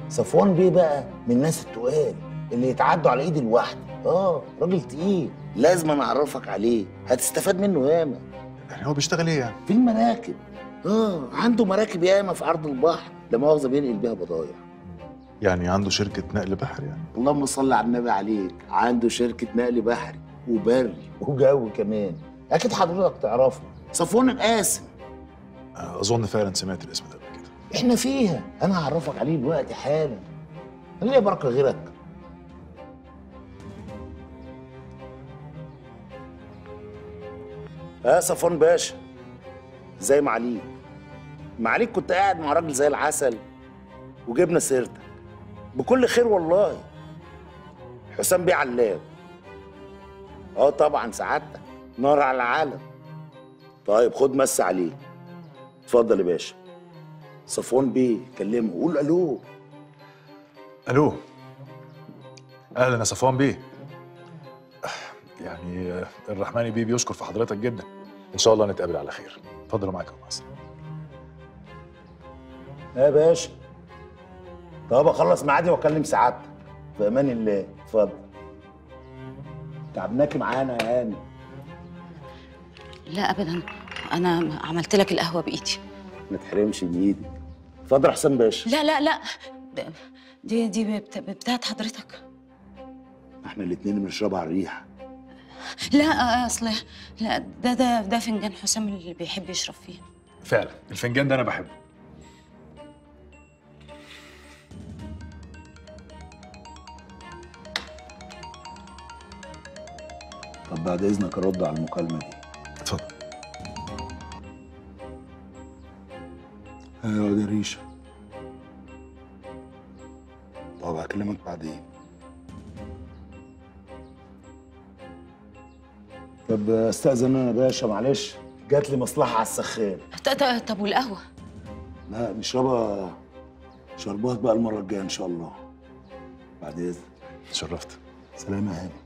صفوان بيه بقى من الناس التقال اللي يتعدوا على ايد الواحده اه راجل تقيل لازم انا اعرفك عليه هتستفاد منه ياما يعني هو بيشتغل ايه يعني؟ في المراكب اه عنده مراكب ياما في عرض البحر لا مؤاخذه بينقل بيها بضايع يعني عنده شركة نقل بحري يعني اللهم صل على النبي عليك عنده شركه نقل بحري وبري وجو كمان اكيد حضرتك تعرفه صفوان القاسم أظن فعلا سمعت الاسم ده قبل كده احنا فيها انا هعرفك عليه دلوقتي حالا انا ليا بركه غيرك اه صفوان باشا زي ما عليك ما عليك كنت قاعد مع راجل زي العسل وجبنا سيرتك بكل خير والله حسام بيه علاب اه طبعا سعادتك نار على العالم طيب خد مس عليه اتفضل يا باشا صفوان بيه كلمه قول الو ألو أهلا يا صفوان بيه يعني آه، الرحماني بيه بيشكر في حضرتك جدا إن شاء الله نتقابل على خير اتفضلوا معاك يا أبو حسن يا باشا طب اخلص ميعادي واكلم سعادتك في امان الله اتفضل تعبناكي معانا يا هاني لا ابدا انا عملت لك القهوه بايدي ما تحرمش من ايدك اتفضل يا حسام باشا لا لا لا ده- دي دي بت- بتاعت حضرتك احنا الاتنين بنشربها على الريحه لا اصل لا ده ده ده فنجان حسام اللي بيحب يشرب فيه فعلا الفنجان ده أنا بحبه طب بعد اذنك ارد على المكالمه دي اتفضل ايوه دي ريشه طب هكلمك بعدين طب استاذن انا يا باشا معلش جات لي مصلحه على السخان ط- ط- طب والقهوه لا نشربها شربات بقى المره الجايه ان شاء الله بعد اذنك اتشرفت سلام يا هاني